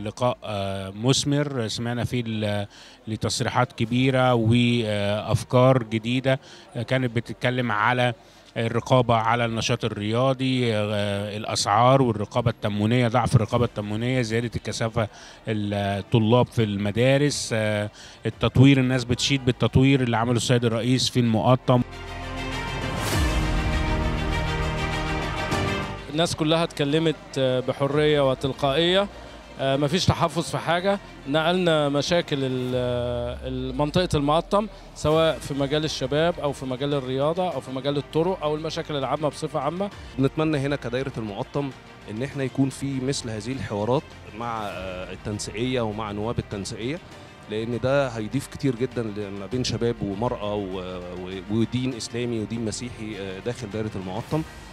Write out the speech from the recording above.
لقاء مثمر سمعنا فيه لتصريحات كبيره وافكار جديده كانت بتتكلم على الرقابة على النشاط الرياضي الأسعار والرقابة التموينية ضعف الرقابة التموينية زيادة الكثافة الطلاب في المدارس التطوير الناس بتشيد بالتطوير اللي عمله السيد الرئيس في المقطم الناس كلها اتكلمت بحرية وتلقائية مفيش تحفظ في حاجة نقلنا مشاكل منطقة المقطم سواء في مجال الشباب أو في مجال الرياضة أو في مجال الطرق أو المشاكل العامة بصفة عامة نتمنى هنا كدائرة المقطم إن احنا يكون في مثل هذه الحوارات مع التنسيقية ومع نواب التنسيقية لان ده هيضيف كتير جدا ما بين شباب ومراه ودين اسلامي ودين مسيحي داخل دائره المقطم